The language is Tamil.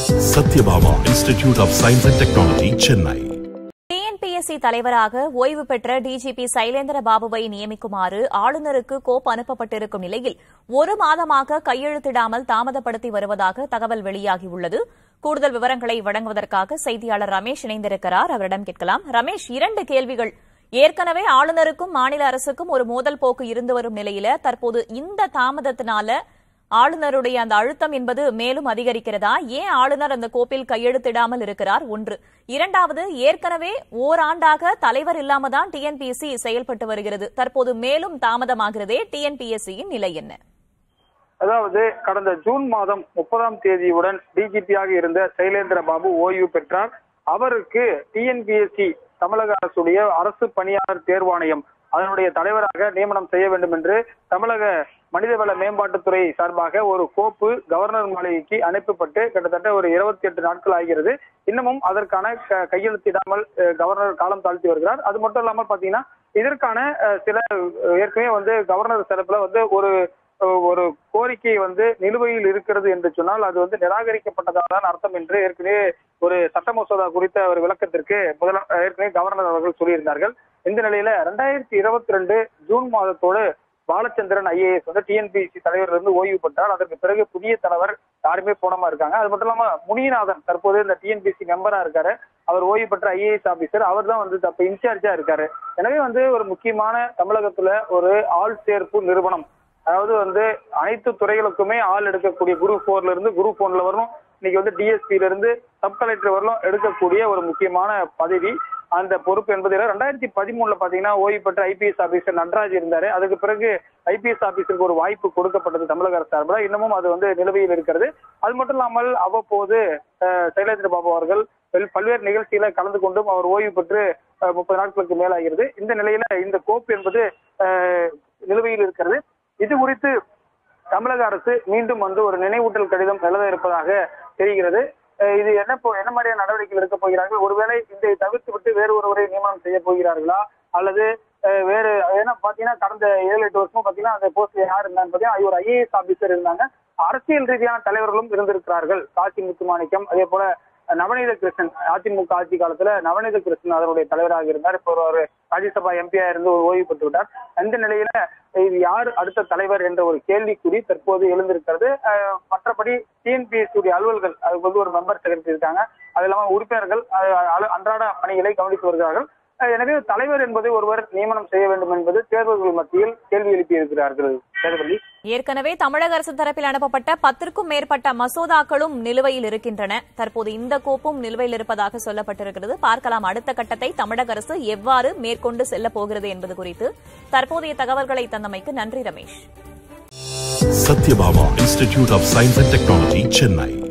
Satyabhama institute of science and technology Chennai TNPSC தலைவராக ஓய்வு பெற்ற டிஜிபி சைலேந்திர பாபுவை நியமிக்குமாறு ஆளுநருக்கு கோப் அனுப்பப்பட்டிருக்கும் நிலையில் ஒரு மாதமாக கையெழுத்திடாமல் தாமதப்படுத்தி வருவதாக தகவல் வெளியாகியுள்ளது கூடுதல் விவரங்களை வழங்குவதற்காக செய்தியாளர் ரமேஷ் இணைந்திருக்கிறார் அவரிடம் கேட்கலாம் ரமேஷ் இரண்டு கேள்விகள் ஏற்கனவே ஆளுநருக்கும் மாநில அரசுக்கும் ஒரு மோதல் போக்கு இருந்து வரும் நிலையில தற்போது இந்த தாமதத்தினால ஆளுநருடைய அந்த அழுத்தம் என்பது மேலும் அதிகரிக்கிறதா ஏன் ஆளுநர் அந்த கோப்பில் கையெழுத்திடாமல் இருக்கிறார் ஒன்று இரண்டாவது ஏற்கனவே ஓராண்டாக தலைவர் இல்லாம தான் டிஎன்பிஎஸ்சி செயல்பட்டு வருகிறது தற்போது மேலும் தாமதமாகிறதே டிஎன்பிஎஸ்சியின் நிலை என்ன அதாவது கடந்த ஜூன் மாதம் முப்பதாம் தேதியுடன் டிஜிபியாக இருந்த சைலேந்திர பாபு ஓய்வு பெற்றார் அவருக்கு டிஎன்பிஎஸ்சி தமிழக அரசுடைய அரசு பணியாளர் தேர்வாணையம் அதனுடைய தலைவராக நியமனம் செய்ய வேண்டும் என்று தமிழக மனிதவள மேம்பாட்டுத்துறை சார்பாக ஒரு கோப்பு கவர்னர் மாளிகைக்கு அனுப்பப்பட்டு கிட்டத்தட்ட ஒரு இருபத்தி எட்டு நாட்கள் ஆகிறது இன்னமும் அதற்கான க- கையெழுத்திடாமல் அஹ், கவர்னர் காலம் தாழ்த்தி வருகிறார் அது மட்டும் இல்லாமல் பாத்தீங்கன்னா இதற்கான அஹ், சில அஹ், ஏற்கனவே வந்து கவர்னர் தரப்புல வந்து ஒரு அஹ், ஒரு கோரிக்கை வந்து நிலுவையில் இருக்கிறது என்று சொன்னால் அது வந்து நிராகரிக்கப்பட்டதாக தான் அர்த்தம் என்று ஏற்கனவே ஒரு சட்ட மசோதா குறித்த ஒரு விளக்கத்திற்கு முதல ஏற்கனவே கவர்னர் அவர்கள் சொல்லியிருந்தார்கள் இந்த நிலையில ரெண்டாயிரத்தி இருபத்தி ரெண்டு ஜூன் மாதத்தோடு பாலச்சந்திரன் ஐஏஎஸ் வந்து டிஎன்பிசி தலைவர்ல இருந்து ஓய்வு பெற்றார் அதற்கு பிறகு புதிய தலைவர் யாருமே போனமா இருக்காங்க அது மட்டும் இல்லாம முனிநாதன் தற்போது இந்த டிஎன்பிசி மெம்பரா இருக்காரு அவர் ஓய்வு பெற்ற ஐஏஎஸ் ஆபீசர் அவர் தான் வந்து அப்ப இன்சார்ஜா இருக்காரு எனவே வந்து ஒரு முக்கியமான தமிழகத்துல ஒரு ஆள் சேர்ப்பு நிறுவனம் அதாவது வந்து அனைத்து துறைகளுக்குமே ஆள் எடுக்கக்கூடிய குரூப் போர்ல இருந்து குரூப் ஒன்ல வரணும் இன்னைக்கு வந்து டிஎஸ்பில இருந்து சப் கலெக்டர் வரலும் எடுக்கக்கூடிய ஒரு முக்கியமான பதவி அந்த பொறுப்பு என்பது ரெண்டாயிரத்தி பதிமூணுல பாத்தீங்கன்னா ஓய்வு பெற்ற ஐபிஎஸ் ஆபீசர் நட்ராஜ் இருந்தாரு அதுக்கு பிறகு ஐபிஎஸ் ஆபீசருக்கு ஒரு வாய்ப்பு கொடுக்கப்பட்டது தமிழக அரசு சார்பில் இன்னமும் அது வந்து நிலுவையில் இருக்கிறது அது மட்டும் இல்லாமல் அவ்வப்போது அஹ், சைலேந்திர பாபு அவர்கள் பல்- பல்வேறு நிகழ்ச்சிகளை கலந்து கொண்டும் அவர் ஓய்வு பெற்று அஹ், முப்பது நாட்களுக்கு மேலாகிறது இந்த நிலையில இந்த கோப்பு என்பது அஹ், நிலுவையில் இருக்கிறது இது குறித்து தமிழக அரசு மீண்டும் வந்து ஒரு நினைவூட்டல் கடிதம் எழுத இருப்பதாக தெரிகிறது அஹ் இது என்ன போ- என்ன மாதிரியான நடவடிக்கைகள் எடுக்க போகிறார்கள் ஒருவேளை இதை தவிர்த்து விட்டு வேறு ஒருவரை நியமனம் செய்ய போகிறார்களா அல்லது அஹ், வேறு ஏன்னா பாத்தீங்கன்னா கடந்த ஏழு எட்டு வருஷமா பாத்தீங்கன்னா அந்த போஸ்ட்ல யார் இருந்தான்னு பாத்தீங்கன்னா ஒரு ஐஏஎஸ் ஆபீசர் இருந்தாங்க அரசியல் ரீதியான தலைவர்களும் இருந்திருக்கிறார்கள் காசி முத்துமாணிக்கம் அதே போல நவநீத கிருஷ்ணன் அதிமுக ஆட்சி காலத்துல நவநீத கிருஷ்ணன் அதனுடைய தலைவராக இருந்தார் இப்போ ஒரு ராஜ்யசபா எம்பியா இருந்து ஒரு ஓய்வு பெற்று விட்டார் அந்த நிலையில இது யார் அடுத்த தலைவர் என்ற ஒரு கேள்விக்குறி தற்போது எழுந்திருக்கிறது அஹ், மற்றபடி டிஎன்பிஎஸ்சி உடைய அலுவல்கள் அதுக்கு வந்து ஒரு மெம்பர் செக்ரட்டரி இருக்காங்க அது இல்லாம உறுப்பினர்கள் அஹ், அலு- அன்றாட பணிகளை கவனித்து வருகிறார்கள் அஹ், எனவே தலைவர் என்பதை ஒருவர் நியமனம் செய்ய வேண்டும் என்பது தேர்தல்கள் மத்தியில் கேள்வி எழுப்பி இருக்கிறார்கள் தேர்தலில் ஏற்கனவே தமிழக அரசு தரப்பில் அனுப்பப்பட்ட பத்திற்கும் மேற்பட்ட மசோதாக்களும் நிலுவையில் இருக்கின்றன தற்போது இந்த கோப்பும் நிலுவையில் இருப்பதாக சொல்லப்பட்டிருக்கிறது பார்க்கலாம் அடுத்த கட்டத்தை தமிழக அரசு எவ்வாறு மேற்கொண்டு செல்லப் போகிறது என்பது குறித்து தற்போதைய தகவல்களை தந்தமைக்கு நன்றி Ramesh Sathyabama institute of science and technology Chennai